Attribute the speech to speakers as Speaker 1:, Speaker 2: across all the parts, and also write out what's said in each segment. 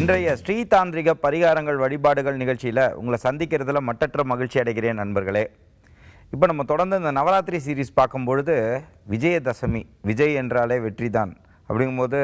Speaker 1: இன்றைய ஸ்ரீ தாந்திரிக பரிகாரங்கள் வழிபாடுகள் நிகழ்ச்சியில் உங்களை சந்திக்கிறதுல மட்டற்ற மகிழ்ச்சி அடைகிறேன் நண்பர்களே இப்போ நம்ம தொடர்ந்து இந்த நவராத்திரி சீரீஸ் பார்க்கும் பொழுது விஜயதசமி விஜய் என்றாலே வெற்றி தான் அப்படிங்கும்போது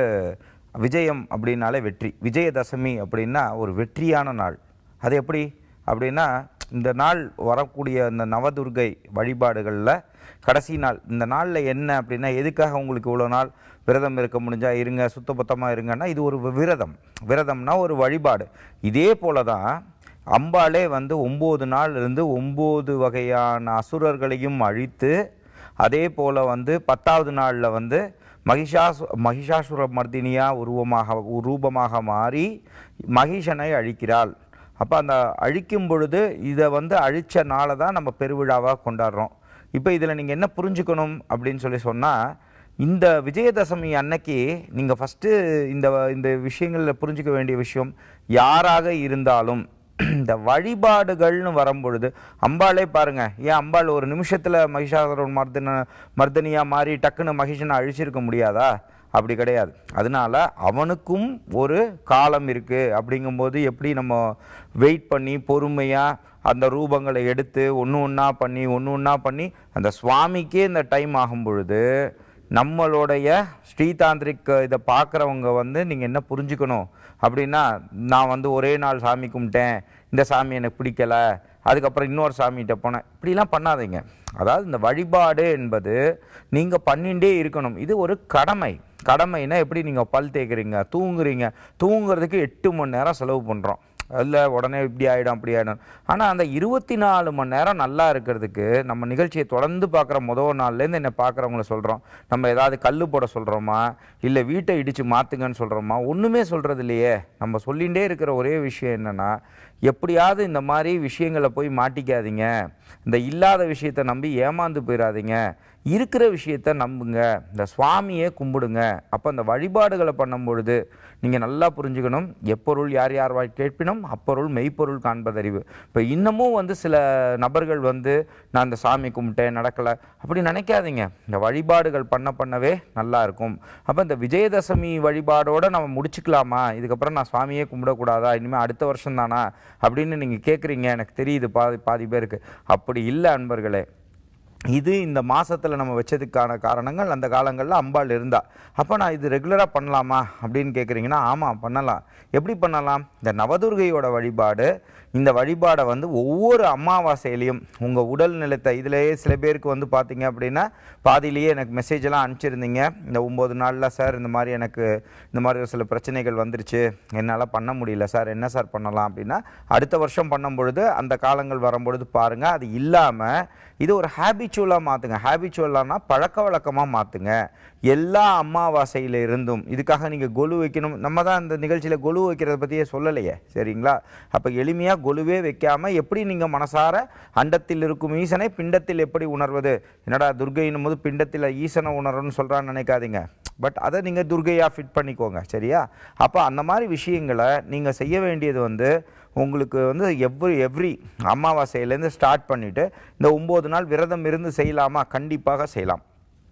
Speaker 1: விஜயம் அப்படின்னாலே வெற்றி விஜயதசமி அப்படின்னா ஒரு வெற்றியான நாள் அது எப்படி அப்படின்னா இந்த நாள் வரக்கூடிய இந்த நவதுர்கை வழிபாடுகளில் கடைசி நாள் இந்த நாளில் என்ன அப்படின்னா எதுக்காக உங்களுக்கு இவ்வளோ நாள் விரதம் இருக்க முடிஞ்சா இருங்க சுத்தபத்தமாக இருங்கன்னா இது ஒரு விரதம் விரதம்னா ஒரு வழிபாடு இதே போல தான் அம்பாளே வந்து ஒம்பது நாள் இருந்து ஒம்பது வகையான அசுரர்களையும் அழித்து அதே போல் வந்து பத்தாவது நாளில் வந்து மகிஷாசு மகிஷாசுர மர்தினியா உருவமாக ரூபமாக மாறி மகிஷனை அழிக்கிறாள் அப்போ அந்த அழிக்கும் பொழுது இதை வந்து அழித்த நாளை தான் நம்ம பெருவிழாவாக கொண்டாடுறோம் இப்போ இதில் நீங்கள் என்ன புரிஞ்சுக்கணும் அப்படின்னு சொல்லி சொன்னால் இந்த விஜயதசமி அன்னைக்கு நீங்கள் ஃபஸ்ட்டு இந்த இந்த விஷயங்களில் புரிஞ்சுக்க வேண்டிய விஷயம் யாராக இருந்தாலும் இந்த வழிபாடுகள்னு வரும்பொழுது அம்பாளே பாருங்க ஏன் அம்பாள் ஒரு நிமிஷத்தில் மகிஷாசுரன் மர்தன மர்தனியாக மாறி டக்குன்னு மகிஷனை அழிச்சிருக்க முடியாதா அப்படி கிடையாது அதனால அவனுக்கும் ஒரு காலம் இருக்குது அப்படிங்கும்போது எப்படி நம்ம வெயிட் பண்ணி பொறுமையாக அந்த ரூபங்களை எடுத்து ஒன்று ஒன்றா பண்ணி ஒன்று ஒன்றா பண்ணி அந்த சுவாமிக்கே இந்த டைம் ஆகும் பொழுது நம்மளுடைய ஸ்ரீதாந்திரிக் இதை பார்க்குறவங்க வந்து நீங்கள் என்ன புரிஞ்சுக்கணும் அப்படின்னா நான் வந்து ஒரே நாள் சாமி கும்பிட்டேன் இந்த சாமி எனக்கு பிடிக்கல அதுக்கப்புறம் இன்னொரு சாமிகிட்ட போனேன் இப்படிலாம் பண்ணாதீங்க அதாவது இந்த வழிபாடு என்பது நீங்கள் பண்ணிகிட்டே இருக்கணும் இது ஒரு கடமை கடமைனா எப்படி நீங்கள் பல் தேய்க்கிறீங்க தூங்குறீங்க தூங்குறதுக்கு எட்டு மணி நேரம் செலவு பண்ணுறோம் இல்லை உடனே இப்படி ஆகிடும் அப்படி ஆகிடும் ஆனால் அந்த இருபத்தி நாலு மணி நேரம் நல்லா இருக்கிறதுக்கு நம்ம நிகழ்ச்சியை தொடர்ந்து பார்க்குற முதல் நாள்லேருந்து என்னை பார்க்குறவங்கள சொல்கிறோம் நம்ம ஏதாவது கல் போட சொல்கிறோமா இல்லை வீட்டை இடித்து மாற்றுங்கன்னு சொல்கிறோமா ஒன்றுமே சொல்கிறது இல்லையே நம்ம சொல்லிகிட்டே இருக்கிற ஒரே விஷயம் என்னென்னா எப்படியாவது இந்த மாதிரி விஷயங்களை போய் மாட்டிக்காதீங்க இந்த இல்லாத விஷயத்தை நம்பி ஏமாந்து போயிடாதீங்க இருக்கிற விஷயத்த நம்புங்க இந்த சுவாமியை கும்பிடுங்க அப்போ அந்த வழிபாடுகளை பண்ணும் பொழுது நீங்கள் நல்லா புரிஞ்சுக்கணும் எப்பொருள் யார் யார் வாய் கேட்பினும் அப்பொருள் மெய்ப்பொருள் காண்பதறிவு இப்போ இன்னமும் வந்து சில நபர்கள் வந்து நான் இந்த சாமி கும்பிட்டேன் நடக்கலை அப்படி நினைக்காதீங்க இந்த வழிபாடுகள் பண்ண பண்ணவே நல்லா இருக்கும் அப்போ இந்த விஜயதசமி வழிபாடோட நம்ம முடிச்சுக்கலாமா இதுக்கப்புறம் நான் சுவாமியே கும்பிடக்கூடாதா இனிமேல் அடுத்த வருஷம் தானா அப்படின்னு நீங்கள் கேட்குறீங்க எனக்கு தெரியுது பாதி பாதி பேருக்கு அப்படி இல்லை அன்பர்களே இது இந்த மாசத்துல நம்ம வச்சதுக்கான காரணங்கள் அந்த காலங்களில் அம்பாள் இருந்தா அப்போ நான் இது ரெகுலராக பண்ணலாமா அப்படின்னு கேட்குறீங்கன்னா ஆமாம் பண்ணலாம் எப்படி பண்ணலாம் இந்த நவதுர்கையோட வழிபாடு இந்த வழிபாடை வந்து ஒவ்வொரு அமாவாசையிலையும் உங்கள் உடல் நிலத்தை இதிலேயே சில பேருக்கு வந்து பார்த்தீங்க அப்படின்னா பாதியிலேயே எனக்கு மெசேஜ் எல்லாம் அனுப்பிச்சிருந்தீங்க இந்த ஒம்பது நாளில் சார் இந்த மாதிரி எனக்கு இந்த மாதிரி ஒரு சில பிரச்சனைகள் வந்துருச்சு என்னால் பண்ண முடியல சார் என்ன சார் பண்ணலாம் அப்படின்னா அடுத்த வருஷம் பண்ணும் பொழுது அந்த காலங்கள் வரும்பொழுது பாருங்கள் அது இல்லாமல் இது ஒரு ஹேபிச்சுவலாக மாற்றுங்க ஹேபிச்சுவலானா பழக்க வழக்கமாக மாற்றுங்க எல்லா அமாவாசையில் இருந்தும் இதுக்காக நீங்கள் கொலு வைக்கணும் நம்ம தான் இந்த நிகழ்ச்சியில் கொலு வைக்கிறத பற்றியே சொல்லலையே சரிங்களா அப்போ எளிமையாக கொலுவே வைக்காமல் எப்படி நீங்கள் மனசார அண்டத்தில் இருக்கும் ஈசனை பிண்டத்தில் எப்படி உணர்வது என்னடா துர்கைன்னும் போது பிண்டத்தில் ஈசனை உணர்வுன்னு சொல்கிறான்னு நினைக்காதீங்க பட் அதை நீங்கள் துர்கையாக ஃபிட் பண்ணிக்கோங்க சரியா அப்போ அந்த மாதிரி விஷயங்களை நீங்கள் செய்ய வேண்டியது வந்து உங்களுக்கு வந்து எவ்ரி எவ்ரி அமாவாசையிலேருந்து ஸ்டார்ட் பண்ணிவிட்டு இந்த ஒம்பது நாள் விரதம் இருந்து செய்யலாமா கண்டிப்பாக செய்யலாம்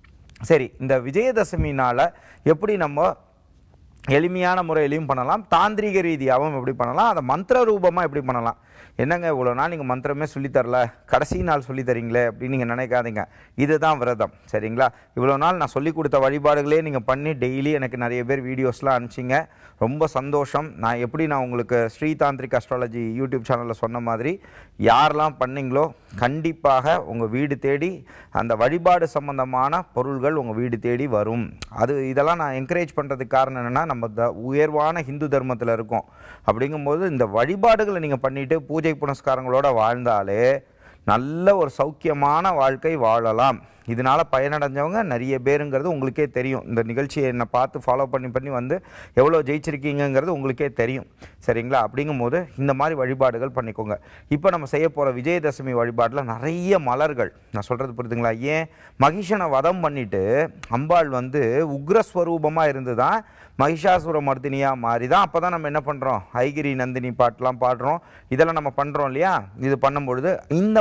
Speaker 1: சரி இந்த விஜயதசமினால் எப்படி நம்ம எளிமையான முறையிலையும் பண்ணலாம் தாந்திரிக ரீதியாகவும் எப்படி பண்ணலாம் அதை மந்திர ரூபமாக எப்படி பண்ணலாம் என்னங்க இவ்வளோ நாள் நீங்கள் மந்திரமே சொல்லித்தரல கடைசி நாள் சொல்லி தரீங்களே அப்படின்னு நீங்கள் நினைக்காதீங்க இதுதான் விரதம் சரிங்களா இவ்வளோ நாள் நான் சொல்லி கொடுத்த வழிபாடுகளே நீங்கள் பண்ணி டெய்லி எனக்கு நிறைய பேர் வீடியோஸ்லாம் அனுப்பிச்சிங்க ரொம்ப சந்தோஷம் நான் எப்படி நான் உங்களுக்கு ஸ்ரீதாந்திரிக் அஸ்ட்ராலஜி யூடியூப் சேனலில் சொன்ன மாதிரி யாரெல்லாம் பண்ணீங்களோ கண்டிப்பாக உங்கள் வீடு தேடி அந்த வழிபாடு சம்பந்தமான பொருள்கள் உங்கள் வீடு தேடி வரும் அது இதெல்லாம் நான் என்கரேஜ் பண்ணுறதுக்கு காரணம் என்னென்னா நம்ம த உயர்வான ஹிந்து தர்மத்தில் இருக்கோம் அப்படிங்கும்போது இந்த வழிபாடுகளை நீங்கள் பண்ணிட்டு பூஜை புனஸ்காரங்களோட வாழ்ந்தாலே நல்ல ஒரு சௌக்கியமான வாழ்க்கை வாழலாம் இதனால் பயனடைஞ்சவங்க நிறைய பேருங்கிறது உங்களுக்கே தெரியும் இந்த நிகழ்ச்சியை என்னை பார்த்து ஃபாலோ பண்ணி பண்ணி வந்து எவ்வளோ ஜெயிச்சிருக்கீங்கங்கிறது உங்களுக்கே தெரியும் சரிங்களா அப்படிங்கும்போது இந்த மாதிரி வழிபாடுகள் பண்ணிக்கோங்க இப்போ நம்ம செய்ய போகிற விஜயதசமி வழிபாட்டில் நிறைய மலர்கள் நான் சொல்கிறது புரியுதுங்களா ஏன் மகிஷனை வதம் பண்ணிட்டு அம்பாள் வந்து உக்ரஸ்வரூபமாக இருந்து தான் மகிஷாசுர மர்தினியாக மாறி தான் அப்போ தான் நம்ம என்ன பண்ணுறோம் ஐகிரி நந்தினி பாட்டெலாம் பாடுறோம் இதெல்லாம் நம்ம பண்ணுறோம் இல்லையா இது பண்ணும்பொழுது இந்த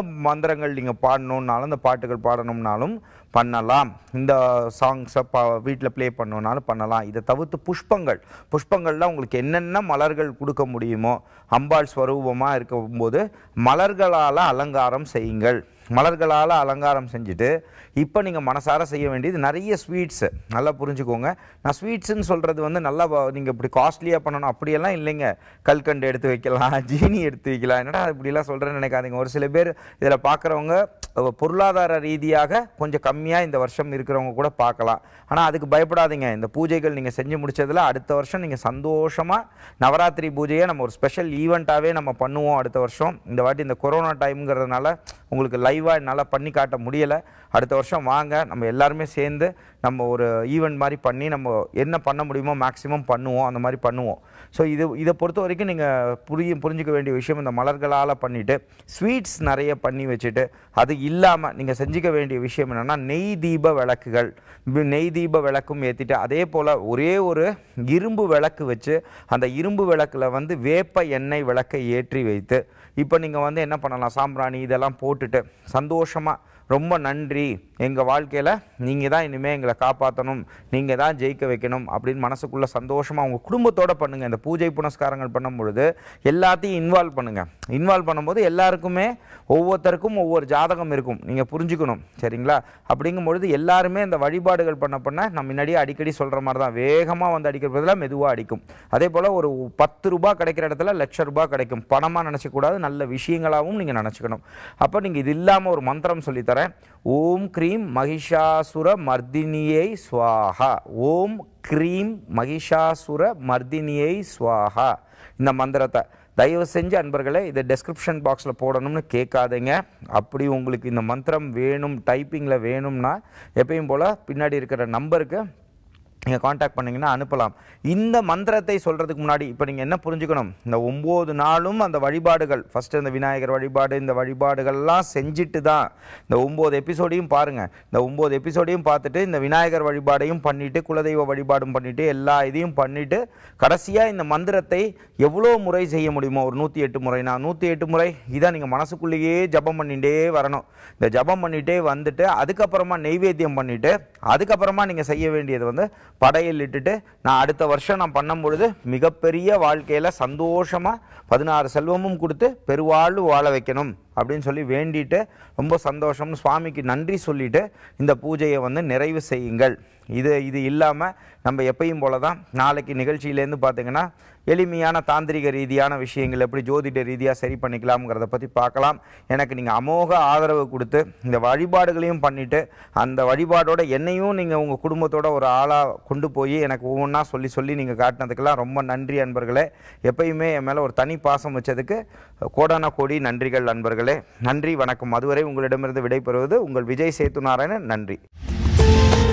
Speaker 1: மந்திரங்கள் நீங்கள் பாடணுன்னாலும் இந்த பாட்டுகள் பாடணும்னாலும் பண்ணலாம் இந்த சாங்ஸை பா வீட்டில் ப்ளே பண்ணணுன்னாலும் பண்ணலாம் இதை தவிர்த்து புஷ்பங்கள் புஷ்பங்கள்ல உங்களுக்கு என்னென்ன மலர்கள் கொடுக்க முடியுமோ அம்பாள் ஸ்வரூபமாக இருக்கும்போது மலர்களால் அலங்காரம் செய்யுங்கள் மலர்களால் அலங்காரம் செஞ்சுட்டு இப்போ நீங்கள் மனசார செய்ய வேண்டியது நிறைய ஸ்வீட்ஸு நல்லா புரிஞ்சுக்கோங்க நான் ஸ்வீட்ஸுன்னு சொல்கிறது வந்து நல்லா நீங்கள் இப்படி காஸ்ட்லியாக பண்ணணும் அப்படியெல்லாம் இல்லைங்க கல்கண்டு எடுத்து வைக்கலாம் ஜீனி எடுத்து வைக்கலாம் என்னடா இப்படிலாம் சொல்கிறேன்னு நினைக்காதீங்க ஒரு சில பேர் இதில் பார்க்குறவங்க பொருளாதார ரீதியாக கொஞ்சம் கம்மியாக இந்த வருஷம் இருக்கிறவங்க கூட பார்க்கலாம் ஆனால் அதுக்கு பயப்படாதீங்க இந்த பூஜைகள் நீங்கள் செஞ்சு முடிச்சதுல அடுத்த வருஷம் நீங்கள் சந்தோஷமாக நவராத்திரி பூஜையை நம்ம ஒரு ஸ்பெஷல் ஈவெண்ட்டாகவே நம்ம பண்ணுவோம் அடுத்த வருஷம் இந்த வாட்டி இந்த கொரோனா டைம்ங்கிறதுனால உங்களுக்கு லைவாக என்னால் பண்ணி காட்ட முடியலை அடுத்த வருஷம் வாங்க நம்ம எல்லாருமே சேர்ந்து நம்ம ஒரு ஈவெண்ட் மாதிரி பண்ணி நம்ம என்ன பண்ண முடியுமோ மேக்ஸிமம் பண்ணுவோம் அந்த மாதிரி பண்ணுவோம் ஸோ இது இதை பொறுத்த வரைக்கும் நீங்கள் புரிய புரிஞ்சுக்க வேண்டிய விஷயம் இந்த மலர்களால் பண்ணிவிட்டு ஸ்வீட்ஸ் நிறைய பண்ணி வச்சுட்டு அது இல்லாமல் நீங்கள் செஞ்சுக்க வேண்டிய விஷயம் என்னென்னா நெய் தீப விளக்குகள் வி- நெய் தீப விளக்கும் ஏற்றிட்டு அதே போல் ஒரே ஒரு இரும்பு விளக்கு வச்சு அந்த இரும்பு விளக்கில் வந்து வேப்ப எண்ணெய் விளக்கை ஏற்றி வைத்து இப்போ நீங்கள் வந்து என்ன பண்ணலாம் சாம்பிராணி இதெல்லாம் போட்டுட்டு சந்தோஷமாக ரொம்ப நன்றி எங்கள் வாழ்க்கையில் நீங்கள் தான் இனிமேல் எங்களை காப்பாற்றணும் நீங்கள் தான் ஜெயிக்க வைக்கணும் அப்படின்னு மனசுக்குள்ளே சந்தோஷமாக உங்கள் குடும்பத்தோட பண்ணுங்கள் இந்த பூஜை புனஸ்காரங்கள் பண்ணும் பொழுது எல்லாத்தையும் இன்வால்வ் பண்ணுங்கள் இன்வால்வ் பண்ணும்போது எல்லாருக்குமே ஒவ்வொருத்தருக்கும் ஒவ்வொரு ஜாதகம் இருக்கும் நீங்கள் புரிஞ்சுக்கணும் சரிங்களா அப்படிங்கும் பொழுது எல்லாருமே இந்த வழிபாடுகள் பண்ண பண்ண நான் முன்னாடியே அடிக்கடி சொல்கிற மாதிரி தான் வேகமாக வந்து அடிக்கிற பதிலாக மெதுவாக அடிக்கும் அதே போல் ஒரு பத்து ரூபாய் கிடைக்கிற இடத்துல லட்ச ரூபாய் கிடைக்கும் பணமாக நினச்சக்கூடாது நல்ல விஷயங்களாகவும் நீங்கள் நினச்சிக்கணும் அப்போ நீங்கள் இது இல்லாமல் ஒரு மந்திரம் சொல்லித்தரேன் ஓம் க்ரீம் மகிஷாசுர மர்தினியை ஸ்வாஹா ஓம் க்ரீம் மகிஷாசுர மர்தினியை ஸ்வாஹா இந்த மந்திரத்தை தயவு செஞ்சு அன்பர்களே இதை டெஸ்கிரிப்ஷன் பாக்ஸில் போடணும்னு கேட்காதீங்க அப்படி உங்களுக்கு இந்த மந்திரம் வேணும் டைப்பிங்கில் வேணும்னா எப்பயும் போல் பின்னாடி இருக்கிற நம்பருக்கு நீங்கள் காண்டாக்ட் பண்ணிங்கன்னா அனுப்பலாம் இந்த மந்திரத்தை சொல்கிறதுக்கு முன்னாடி இப்போ நீங்கள் என்ன புரிஞ்சுக்கணும் இந்த ஒம்பது நாளும் அந்த வழிபாடுகள் ஃபஸ்ட்டு இந்த விநாயகர் வழிபாடு இந்த வழிபாடுகள்லாம் செஞ்சுட்டு தான் இந்த ஒம்பது எபிசோடையும் பாருங்கள் இந்த ஒம்பது எபிசோடையும் பார்த்துட்டு இந்த விநாயகர் வழிபாடையும் பண்ணிவிட்டு குலதெய்வ வழிபாடும் பண்ணிவிட்டு எல்லா இதையும் பண்ணிவிட்டு கடைசியாக இந்த மந்திரத்தை எவ்வளோ முறை செய்ய முடியுமோ ஒரு நூற்றி எட்டு முறை நான் நூற்றி எட்டு முறை இதை நீங்கள் மனசுக்குள்ளேயே ஜபம் பண்ணிகிட்டே வரணும் இந்த ஜபம் பண்ணிகிட்டே வந்துட்டு அதுக்கப்புறமா நெய்வேத்தியம் பண்ணிவிட்டு அதுக்கப்புறமா நீங்கள் செய்ய வேண்டியது வந்து படையில் இட்டுட்டு நான் அடுத்த வருஷம் நான் பண்ணும் பொழுது மிகப்பெரிய வாழ்க்கையில் சந்தோஷமாக பதினாறு செல்வமும் கொடுத்து பெருவாழ்வு வாழ வைக்கணும் அப்படின்னு சொல்லி வேண்டிட்டு ரொம்ப சந்தோஷம் சுவாமிக்கு நன்றி சொல்லிட்டு இந்த பூஜையை வந்து நிறைவு செய்யுங்கள் இது இது இல்லாமல் நம்ம எப்பயும் போல தான் நாளைக்கு நிகழ்ச்சியிலேருந்து பார்த்தீங்கன்னா எளிமையான தாந்திரிக ரீதியான விஷயங்கள் எப்படி ஜோதிட ரீதியாக சரி பண்ணிக்கலாம்ங்கிறத பற்றி பார்க்கலாம் எனக்கு நீங்கள் அமோக ஆதரவு கொடுத்து இந்த வழிபாடுகளையும் பண்ணிவிட்டு அந்த வழிபாடோட என்னையும் நீங்கள் உங்கள் குடும்பத்தோட ஒரு ஆளாக கொண்டு போய் எனக்கு ஒவ்வொன்றா சொல்லி சொல்லி நீங்கள் காட்டினதுக்கெல்லாம் ரொம்ப நன்றி அன்பர்களே எப்பயுமே என் மேலே ஒரு தனி பாசம் வச்சதுக்கு கோடான கோடி நன்றிகள் அன்பர்களே நன்றி வணக்கம் அதுவரை உங்களிடமிருந்து விடைபெறுவது உங்கள் விஜய் சேத்து நாராயணன் நன்றி